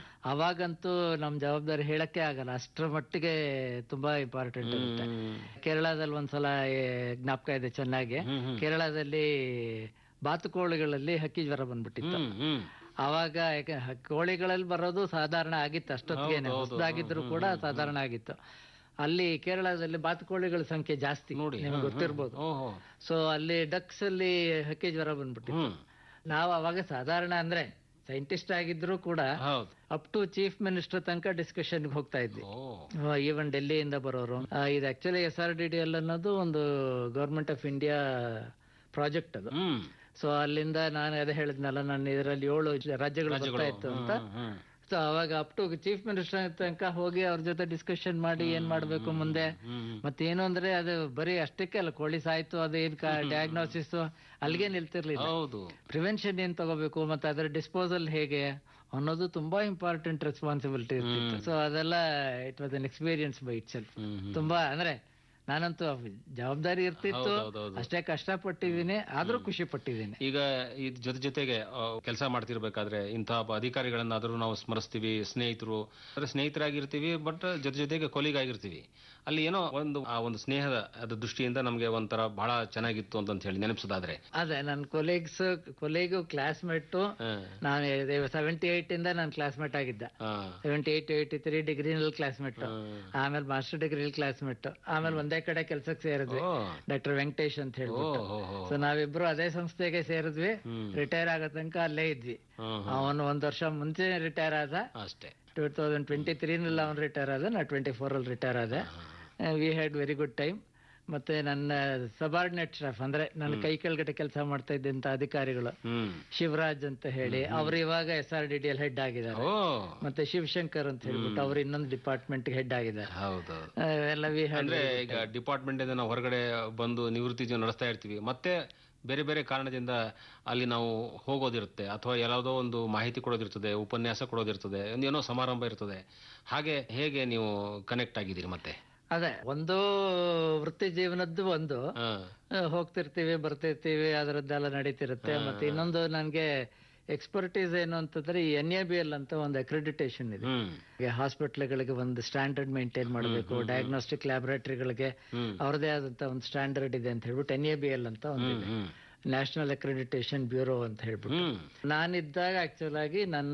ಅವಾಗಂತೂ ನಮ್ ಜವಾಬ್ದಾರಿ ಹೇಳಕ್ಕೆ ಆಗಲ್ಲ ಅಷ್ಟರ ಮಟ್ಟಿಗೆ ತುಂಬಾ ಇಂಪಾರ್ಟೆಂಟ್ ಇರುತ್ತೆ ಕೇರಳದಲ್ಲಿ ಒಂದ್ಸಲ ಏ, ಜ್ಞಾಪಕ ಇದೆ ಚೆನ್ನಾಗಿ ಕೇರಳದಲ್ಲಿ ಬಾತುಕೋಳಿಗಳಲ್ಲಿ ಹಕ್ಕಿ ಜ್ವರ ಬಂದ್ಬಿಟ್ಟಿತ್ತು ಹ್ಮ್ ಹ್ಮ್ ಅವಾಗ ಯಾಕೆ ಹ- ಕೋಳಿಗಳಲ್ಲಿ ಬರೋದು ಸಾಧಾರಣ ಆಗಿತ್ತು ಅಷ್ಟೊತ್ತಿಗೆ ಹೊಸದಾಗಿದ್ರು ಕೂಡ ಸಾಧಾರಣ ಆಗಿತ್ತು ಅಲ್ಲಿ ಕೇರಳದಲ್ಲಿ ಬಾತುಕೋಳಿಗಳ ಸಂಖ್ಯೆ ಜಾಸ್ತಿ ನೋಡಿ, ನಿಮ್ಗೆ ಗೊತ್ತಿರ್ಬೋದು ಓಹೋ ಸೊ ಅಲ್ಲಿ ಡಕ್ಸ್ ಅಲ್ಲಿ ಹಕ್ಕಿ ಜ್ವರ ಬಂದ್ಬಿಟ್ಟಿತ್ತು ಹ್ಮ್ ನಾವು ಅವಾಗ ಸಾಧಾರಣ ಅಂದ್ರೆ ಸೈಂಟಿಸ್ಟ್ ಆಗಿದ್ರು ಕೂಡ ಹೌದು ಅಪ್ ಟು ಚೀಫ್ ಮಿನಿಸ್ಟರ್ ತನಕ ಡಿಸ್ಕಷನ್ ಹೋಗ್ತಾ ಇದ್ವಿ ಓ ಈವನ್ ಡೆಲ್ಲಿಯಿಂದ ಬರೋರು ಆ, ಇದು actually S R D D L ಅನ್ನೋದು ಒಂದು ಗೌರ್ಮೆಂಟ್ ಆಫ್ ಇಂಡಿಯಾ ಪ್ರಾಜೆಕ್ಟ್ ಅದು ಹ್ಮ್ ಸೊ ಅಲ್ಲಿಂದ ನಾನು ಅದೇ ಹೇಳಿದ್ನಲ್ಲ ನಾನು ಇದರಲ್ಲಿ ಏಳು ರಾಜ್ಯಗಳು ಬರ್ತಾ ಇತ್ತು ಅಂತ ಹ್ಮ್ ಸೊ ಅವಾಗ ಅಪ್ ಟು ಚೀಫ್ ಮಿನಿಸ್ಟರ್ ತನಕ ಹೋಗಿ ಅವ್ರ ಜೊತೆ ಡಿಸ್ಕಷನ್ ಮಾಡಿ ಏನ್ ಮಾಡ್ಬೇಕು ಮುಂದೆ ಹ್ಮ್ ಮತ್ತೇನು ಅಂದ್ರೆ ಅದು ಬರೀ ಅಷ್ಟಕ್ಕೆ ಅಲ್ಲ ಕೋಳಿ ಸಾಯ್ತು ಅದು ಏನ್ ಡಯಾಗ್ನೋಸಿಸ್ ಅಲ್ಲಿಗೆ ನಿಲ್ತಿರ್ಲಿಲ್ಲ ಹೌದು ಪ್ರಿವೆನ್ಷನ್ ಏನ್ ತಗೋಬೇಕು ಮತ್ತೆ ಅದರ ಡಿಸ್ಪೋಸಲ್ ಹೇಗೆ ಅನ್ನೋದು ತುಂಬಾ ಇಂಪಾರ್ಟೆಂಟ್ ರೆಸ್ಪಾನ್ಸಿಬಿಲಿಟಿ ಇರ್ತಿತ್ತು ಸೊ ಅದೆಲ್ಲ it was an experience by itself ಹ್ಮ್ ಹ್ಮ್. ತುಂಬಾ ಅಂದ್ರೆ ನಾನಂತೂ ಜವಾಬ್ದಾರಿ ಇರ್ತಿತ್ತು ಹೌದೌದು. ಅಷ್ಟೇ ಕಷ್ಟ ಪಟ್ಟಿದ್ದೀನಿ ಆದ್ರೂ ಖುಷಿ ಪಟ್ಟಿದ್ದೀನಿ ಈಗ ಇದ್ ಜೊತೆ ಜೊತೆಗೆ ಕೆಲಸ ಮಾಡ್ತಿರ್ಬೇಕಾದ್ರೆ ಇಂತಹ ಒಬ್ಬ ಅಧಿಕಾರಿಗಳನ್ನಾದ್ರೂ ನಾವು ಸ್ಮರಿಸ್ತೀವಿ ಸ್ನೇಹಿತರು ಅಂದ್ರೆ ಸ್ನೇಹಿತರಾಗಿರ್ತೀವಿ ಬಟ್ ಜೊತೆ ಜೊತೆಗೆ ಕೊಲಿಗ್ ಆಗಿರ್ತೀವಿ ಅಲ್ಲಿ ಏನೋ ಒಂದು ಆ ಒಂದು ಸ್ನೇಹದ ಅದ ದೃಷ್ಟಿಯಿಂದ ನಮ್ಗೆ ಒಂಥರ ಬಹಳ ಚೆನ್ನಾಗಿತ್ತು ಅಂತ ಹೇಳಿ ನೆನಪಿಸೋದಾದ್ರೆ ಅದೇ ನನ್ನ ಕೊಲೀಗ್ಸ್ ಕೊಲೀಗು ಕ್ಲಾಸ್ಮೇಟು ಹ್ಮ್. ನಾನು ಸೆವೆಂಟಿ ಏಟ್ ಇಂದ ನಾನು ಕ್ಲಾಸ್ಮೇಟ್ ಆಗಿದ್ದ ಹಾ. ಸೆವೆಂಟಿ ಏಟ್ ಏಯ್ಟಿ ತ್ರೀ ಡಿಗ್ರಿನಲ್ಲಿ ಕ್ಲಾಸ್ಮೇಟ್ ಆಮೇಲೆ ಮಾಸ್ಟರ್ ಡಿಗ್ರಿಲಿ ಕ್ಲಾಸ್ಮೇಟ್ ಆಮೇಲೆ ಒಂದೇ ಕಡೆ ಕೆಲ್ಸಕ್ಕೆ ಸೇರಿದ್ವಿ ಓ ಡಾಕ್ಟರ್ ವೆಂಕಟೇಶ್ ಅಂತ ಓ ಹೇಳ್ಬಿಟ್ಟು ಹೋ ಹೋ ಸೊ ನಾವಿಬ್ರು ಅದೇ ಸಂಸ್ಥೆಗೆ ಸೇರಿದ್ವಿ ಹ್ಮ್. ರಿಟೈರ್ ಆಗೋ ತನಕ ಅಲ್ಲೇ ಇದ್ವಿ ಹ್ಮ್, ಅವನು ಒಂದ್ ವರ್ಷ ಮುಂಚೆ ರಿಟೈರ್ ಆದ ಅಷ್ಟೇ ಟೂ ತೌಸಂಡ್ ಟ್ವೆಂಟಿ ತ್ರೀನಲ್ಲಿ ಅವ್ನು ರಿಟೈರ್ ಆದ ನಾ ಟ್ವೆಂಟಿ ಫೋರಲ್ಲಿ ರಿಟೈರ್ ಆದೆ we had very good time ಮತ್ತೆ ನನ್ನ ಸಬಾರ್ಡಿನೇಟ್ ಸ್ಟಾಫ್ ಅಂದ್ರೆ ನನ್ನ ಕೈ ಕೆಳಗಡೆ ಕೆಲಸ ಮಾಡ್ತಾ ಇದ್ದಂತ ಅಧಿಕಾರಿಗಳು ಹ್ಮ್ ಶಿವರಾಜ್ ಅಂತ ಹೇಳಿ ಅವ್ರು ಇವಾಗ S R D D L head ಆಗಿದ್ದಾರೆ ಓ ಮತ್ತೆ ಶಿವಶಂಕರ್ ಅಂತ ಹೇಳ್ಬಿಟ್ಟು ಅವ್ರು ಇನ್ನೊಂದು ಡಿಪಾರ್ಟ್ಮೆಂಟ್ ಹೆಡ್ ಆಗಿದ್ದಾರೆ ಹೌದು ಆ, ಎಲ್ಲ ವಿ ಹ್ಯಾಡ್ ಅಂದ್ರೆ ಈಗ ಡಿಪಾರ್ಟ್ಮೆಂಟ್ ಇಂದ ನಾವು ಹೊರಗಡೆ ಬಂದು ನಿವೃತ್ತಿ ಜೀವನ ನಡೆಸ್ತಾ ಇರ್ತೀವಿ ಮತ್ತೆ ಬೇರೆ ಬೇರೆ ಕಾರಣದಿಂದ ಅಲ್ಲಿ ನಾವು ಹೋಗೋದಿರುತ್ತೆ ಅಥವಾ ಯಾವುದೋ ಒಂದು ಮಾಹಿತಿ ಕೊಡೋದಿರ್ತದೆ ಉಪನ್ಯಾಸ ಕೊಡೋದಿರ್ತದೆ ಒಂದು ಏನೋ ಸಮಾರಂಭ ಇರ್ತದೆ ಹಾಗೆ ಹೇಗೆ ನೀವು ಕನೆಕ್ಟ್ ಆಗಿದ್ದೀರಿ ಮತ್ತೆ ಅದೇ ಒಂದು ವೃತ್ತಿ ಜೀವನದ್ದು ಒಂದು ಹಾ. ಆ, ಹೋಗ್ತಿರ್ತೀವಿ ಬರ್ತಿರ್ತೀವಿ ಅದರದ್ದೆಲ್ಲ ನಡೀತಿರುತ್ತೆ ಮತ್ತೆ ಇನ್ನೊಂದು ನನಗೆ ಎಕ್ಸ್ಪರ್ಟೀಸ್ ಏನು ಅಂತಂದ್ರೆ ಈ ಎನ್ ಎ ಬಿ ಎಲ್ ಅಂತ ಒಂದು ಅಕ್ರೆಡಿಟೇಷನ್ ಇದೆ ಹ್ಮ್ ಹಾಸ್ಪಿಟ್ಲ್ಗಳಿಗೆ ಒಂದು ಸ್ಟ್ಯಾಂಡರ್ಡ್ ಮೇಂಟೈನ್ ಮಾಡಬೇಕು ಡಯಾಗ್ನೋಸ್ಟಿಕ್ ಲ್ಯಾಬೊರೇಟರಿಗಳಿಗೆ ಹ್ಮ್. ಅವ್ರದೇ ಆದಂತ ಒಂದು ಸ್ಟ್ಯಾಂಡರ್ಡ್ ಇದೆ ಅಂತ ಹೇಳ್ಬಿಟ್ಟು ಎನ್ ಎ ಬಿ ಎಲ್ ಅಂತ ಒಂದು ಹ್ಮ್ ಹ್ಮ್ ನ್ಯಾಷನಲ್ ಅಕ್ರೆಡಿಟೇಷನ್ ಬ್ಯೂರೋ ಅಂತ ಹೇಳ್ಬಿಟ್ಟು ಹ್ಮ್ ನಾನಿದ್ದಾಗ ಆಕ್ಚುಲ್ ಆಗಿ ನನ್ನ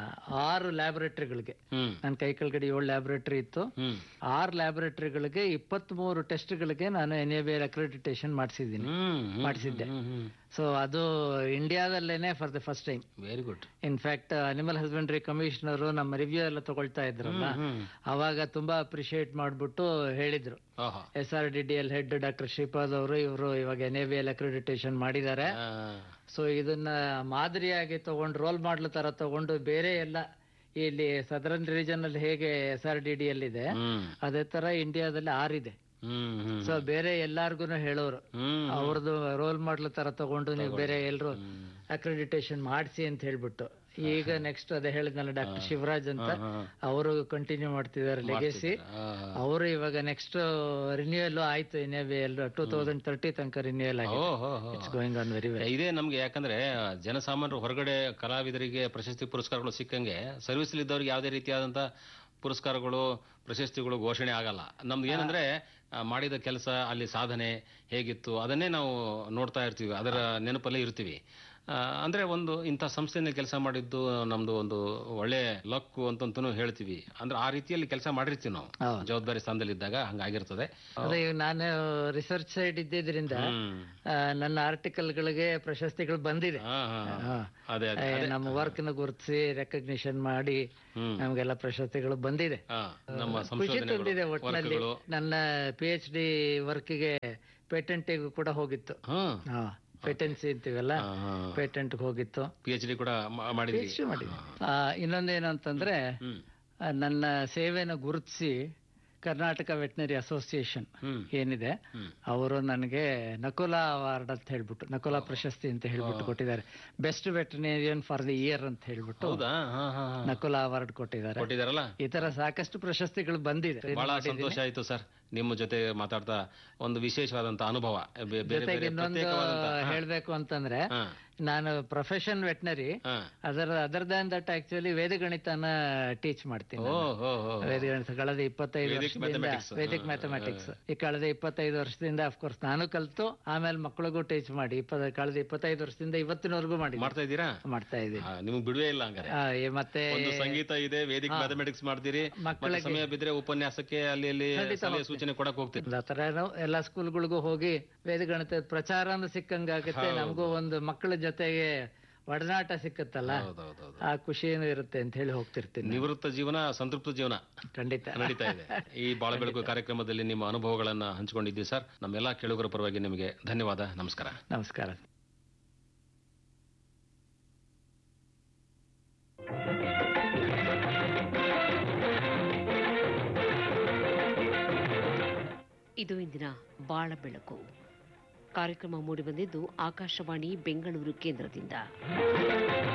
ಆರು ಲ್ಯಾಬೊರೇಟರಿಗಳಿಗೆ ಹ್ಮ್ ನನ್ನ ಕೈ ಕೆಳಗಡೆ ಏಳು ಲ್ಯಾಬೊರೇಟರಿ ಇತ್ತು ಹ್ಮ್ ಆರು ಲ್ಯಾಬೊರೇಟರಿಗಳಿಗೆ ಇಪ್ಪತ್ಮೂರು ಟೆಸ್ಟ್ಗಳಿಗೆ ನಾನು N A B L accreditation ಮಾಡಿಸಿದ್ದೀನಿ ಹ್ಮ್ ಮಾಡಿಸಿದ್ದೆ ಹ್ಮ್ ಹ್ಮ್ ಸೊ ಅದು ಇಂಡಿಯಾದಲ್ಲೇನೆ for the first time very good in fact animal husbandry commissioner ನಮ್ಮ ರಿವ್ಯೂ ಎಲ್ಲ ತಗೊಳ್ತಾ ಇದ್ರಲ್ಲ ಹ್ಮ್ ಅವಾಗ ತುಂಬಾ ಅಪ್ರಿಶಿಯೇಟ್ ಮಾಡ್ಬಿಟ್ಟು ಹೇಳಿದ್ರು ಆಹಾ S R D D L head doctor Shripad ಅವರು ಇವರು ಇವಾಗ N A B L accreditation ಮಾಡಿದ್ದಾರೆ ಆ, ಸೊ ಇದನ್ನ ಮಾದರಿಯಾಗಿ ತಗೊಂಡು ರೋಲ್ ಮಾಡ್ಲ ತರ ತಗೊಂಡು ಬೇರೆ ಎಲ್ಲ ಇಲ್ಲಿ ಸದರನ್ ರೀಜನ್ ಅಲ್ಲಿ ಹೇಗೆ S R D D L ಇದೆ ಹ್ಮ್ ಅದೇ ತರ ಇಂಡಿಯಾದಲ್ಲಿ ಆರಿದೆ ಹ್ಮ್ ಹ್ಮ್ ಸೊ ಬೇರೆ ಎಲ್ಲಾರ್ಗು ಹೇಳೋರು ಹ್ಮ್ ಅವ್ರದ್ದು ರೋಲ್ ಮಾಡ್ಲ ತರ ತಗೊಂಡು ನೀವು ಬೇರೆ ಎಲ್ರು ಅಕ್ರೆಡಿಟೇಷನ್ ಮಾಡಿಸಿ ಅಂತ ಹೇಳ್ಬಿಟ್ಟು ಈಗ ನೆಕ್ಸ್ಟ್ ಅದೇ ಹೇಳಿದ್ನಲ್ಲ ಡಾಕ್ಟರ್ ಶಿವರಾಜ್ ಅಂತ ಹಾ. ಅವರು ಕಂಟಿನ್ಯೂ ಮಾಡ್ತಿದ್ದಾರೆ ಲೆಗೆಸಿ ಆ, ಅವರು ಇವಾಗ ನೆಕ್ಸ್ಟ್ ರಿನ್ಯೂಯಲ್ ಆಯ್ತು N A B L two thousand thirty ತನಕ ರಿನ್ಯೂಯಲ್ ಓ ಆಗಿದೆ ಹೋ ಹೋ it's going on very well ಇದೇ ನಮ್ಗೆ ಯಾಕಂದ್ರೆ ಜನಸಾಮಾನ್ಯರು ಹೊರಗಡೆ ಕಲಾವಿದರಿಗೆ ಪ್ರಶಸ್ತಿ ಪುರಸ್ಕಾರಗಳು ಸಿಕ್ಕಂಗೆ ಸರ್ವಿಸ್ ಇದ್ದವ್ರಿಗೆ ಯಾವುದೇ ರೀತಿಯಾದಂತ ಪುರಸ್ಕಾರಗಳು ಪ್ರಶಸ್ತಿಗಳು ಘೋಷಣೆ ಆಗಲ್ಲ ನಮ್ದು ಏನಂದ್ರೆ ಆ, ಮಾಡಿದ ಕೆಲಸ ಅಲ್ಲಿ ಸಾಧನೆ ಹೇಗಿತ್ತು ಅದನ್ನೇ ನಾವು ನೋಡ್ತಾ ಇರ್ತೀವಿ ಅದರ ನೆನಪಲ್ಲೇ ಇರ್ತೀವಿ ಆ, ಅಂದ್ರೆ ಒಂದು ಇಂಥ ಸಂಸ್ಥೆಯಲ್ಲಿ ಕೆಲಸ ಮಾಡಿದ್ದು ನಮ್ದು ಒಂದು ಒಳ್ಳೆ ಲಕ್ ಅಂತಂತೂ ಹೇಳ್ತೀವಿ ಅಂದ್ರೆ ಆ ರೀತಿಯಲ್ಲಿ ಕೆಲಸ ಮಾಡಿರ್ತೀವಿ ನಾವು ಹೌದು. ಜವಾಬ್ದಾರಿ ಸ್ಥಾನದಲ್ಲಿದ್ದಾಗ ಹಂಗಾಗಿರ್ತದೆ ಅದೇ ಈಗ ನಾನು ರಿಸರ್ಚ್ ಸೈಡ್ ಇದ್ದಿದ್ರಿಂದ ಹ್ಮ್. ಆ, ನನ್ನ ಆರ್ಟಿಕಲ್ಗಳಿಗೆ ಪ್ರಶಸ್ತಿಗಳು ಬಂದಿದೆ ಹಾ, ಹಾ, ಹಾ. ಹಾ. ಅದೇ ಅದೇ ಏ, ನಮ್ಮ ವರ್ಕ್ ನ ಗುರುತಿಸಿ ರೆಕಗ್ನಿಷನ್ ಮಾಡಿ ಹ್ಮ್. ನಮ್ಗೆಲ್ಲ ಪ್ರಶಸ್ತಿಗಳು ಬಂದಿದೆ ಹಾ, ನಮ್ಮ ಖುಷಿ ತಂದಿದೆ ಸಂಶೋಧನೆಗಳು ಒಟ್ಟಿನಲ್ಲಿ ವರ್ಕ್ಗಳು ನನ್ನ ಪಿ ಎಚ್ ಡಿ ವರ್ಕ್ಗೆ ಪೇಟೆಂಟಿಗೂ ಕೂಡ ಹೋಗಿತ್ತು ಹ್ಮ್ ಹಾ ಪೇಟೆನ್ಸಿ ಅಂತೀವಲ್ಲ ಪೇಟೆಂಟ್ ಹೋಗಿತ್ತು ಪಿ ಎಚ್ ಡಿ ಕೂಡ ಮಾ- ಮಾಡಿದ್ರಿ PhD ಮಾಡಿದ್ದೆ. ಆ, ಇನ್ನೊಂದೇನು ಅಂತಂದ್ರೆ ಹ್ಮ್ ಆ, ನನ್ನ ಸೇವೆನ ಗುರುತಿಸಿ ಕರ್ನಾಟಕ ವೆಟನರಿ ಅಸೋಸಿಯೇಷನ್ ಹ್ಮ್ ಏನಿದೆ ಹ್ಮ್. ಅವರು ನನಗೆ ನಕುಲಾ ಅವಾರ್ಡ್ ಅಂತ ಹೇಳ್ಬಿಟ್ಟು ನಕುಲಾ ಪ್ರಶಸ್ತಿ ಅಂತ ಹೇಳ್ಬಿಟ್ಟು ಕೊಟ್ಟಿದ್ದಾರೆ best veterinarian for the year ಅಂತ ಹೇಳ್ಬಿಟ್ಟು ಹೌದಾ ಹಾ ಹಾ ಹಾ. ನಕುಲಾ ಅವಾರ್ಡ್ ಕೊಟ್ಟಿದ್ದಾರೆ ಕೊಟ್ಟಿದಾರಲ್ಲ ಈ ತರ ಸಾಕಷ್ಟು ಪ್ರಶಸ್ತಿಗಳು ಬಂದಿದೆ ಬಹಳ ಸಂತೋಷ ಆಯ್ತು ಸರ್ ನಿಮ್ಮ ಜೊತೆ ಮಾತಾಡ್ತಾ ಒಂದು ವಿಶೇಷವಾದಂತ ಅನುಭವ ಬೇ- ಬೇರೆ ಜೊತೆಗೆ ಬೇರೆ ಇನ್ನೊಂದು ಪ್ರತ್ಯೇಕವಾದಂತ ಹಾ, ಹೇಳ್ಬೇಕು ಅಂತಂದ್ರೆ ಹಾ, ನಾನು ಪ್ರೊಫೆಷನ್ ವೆಟನರಿ ಹಾ. ಅದರ ಅದರ್ ದ್ಯಾನ್ ದಟ್ ಆಕ್ಚುಲಿ ವೇದಗಣಿತನ ಟೀಚ್ ಮಾಡ್ತೀನಿ ಓ ನಾನು. ಹೋ ಹೋ ವೇದಗಣಿತ ಕಳೆದ ಇಪ್ಪತ್ತೈದು Vedic ವರ್ಷದಿಂದ mathematics. ವೇದಿಕ್ ಮ್ಯಾಥಮೆಟಿಕ್ಸ್ ಈ ಕಳೆದ ಇಪ್ಪತ್ತೈದು ವರ್ಷದಿಂದ ಅಫ್ಕೋರ್ಸ್ ನಾನು ಕಲ್ತು ಆಮೇಲೆ ಮಕ್ಕಳಿಗೂ ಟೀಚ್ ಮಾಡಿ ಇಪ್ಪತ್ತ ಕಳೆದ ಇಪ್ಪತ್ತೈದು ವರ್ಷದಿಂದ ಇವತ್ತಿನವರೆಗೂ ಮಾಡಿ ಮಾಡ್ತಾ ಇದ್ದೀರಾ ಮಾಡ್ತಾ ಇದ್ದೀನಿ ಹಾ, ನಿಮ್ಗೆ ಬಿಡುವೇ ಇಲ್ಲ ಹಂಗಾರೆ ಆ, ಈ ಮತ್ತೆ ಒಂದು ಸಂಗೀತ ಇದೆ ವೇದಿಕ್ ಮ್ಯಾಥಮೆಟಿಕ್ಸ್ ಮಾಡ್ತೀರಿ ಮತ್ತೆ ಮಕ್ಕಳಿಗೆ ಸಮಯ ಬಿದ್ರೆ ಉಪನ್ಯಾಸಕ್ಕೆ ಅಲ್ಲಿ ಅಲ್ಲಿ ಖಂಡಿತ ಸಲಹೆ ಹೋಗ್ತೀನಿ. ಸೂಚನೆ ಕೊಡಕ್ ಹೋಗ್ತೀರಿ ಆ ಥರ ಏನೋ ಎಲ್ಲಾ ಸ್ಕೂಲ್ಗಳಿಗೂ ಹೋಗಿ ವೇದಗಣಿತದ ಪ್ರಚಾರನೂ ಸಿಕ್ಕಂಗಾಗುತ್ತೆ ನಮಗೂ ಒಂದು ಮಕ್ಕಳ ಜೊತೆಗೆ ಒಡನಾಟ ಸಿಕ್ಕತ್ತಲ್ಲ ಹೌದೌದು ಆ ಖುಷಿನೂ ಇರುತ್ತೆ ಅಂತ ಹೇಳಿ ಹೋಗ್ತಿರ್ತೀನಿ ನಿವೃತ್ತ ಜೀವನ ಸಂತೃಪ್ತ ಜೀವನ ಖಂಡಿತ ನಡೀತಾ ಇದೆ ಈ ಬಾಳ ಬೆಳಕು ಕಾರ್ಯಕ್ರಮದಲ್ಲಿ ನಿಮ್ಮ ಅನುಭವಗಳನ್ನ ಹಂಚಿಕೊಂಡಿದ್ದೀವಿ ಸರ್ ನಮ್ಮೆಲ್ಲಾ ಕೇಳುಗರ ಪರವಾಗಿ ನಿಮಗೆ ಧನ್ಯವಾದ ನಮಸ್ಕಾರ ನಮಸ್ಕಾರ ಇದು ಇಂದಿನ ಬಾಳ ಬೆಳಕು ಕಾರ್ಯಕ್ರಮ ಮೂಡಿಬಂದಿದ್ದು ಆಕಾಶವಾಣಿ ಬೆಂಗಳೂರು ಕೇಂದ್ರದಿಂದ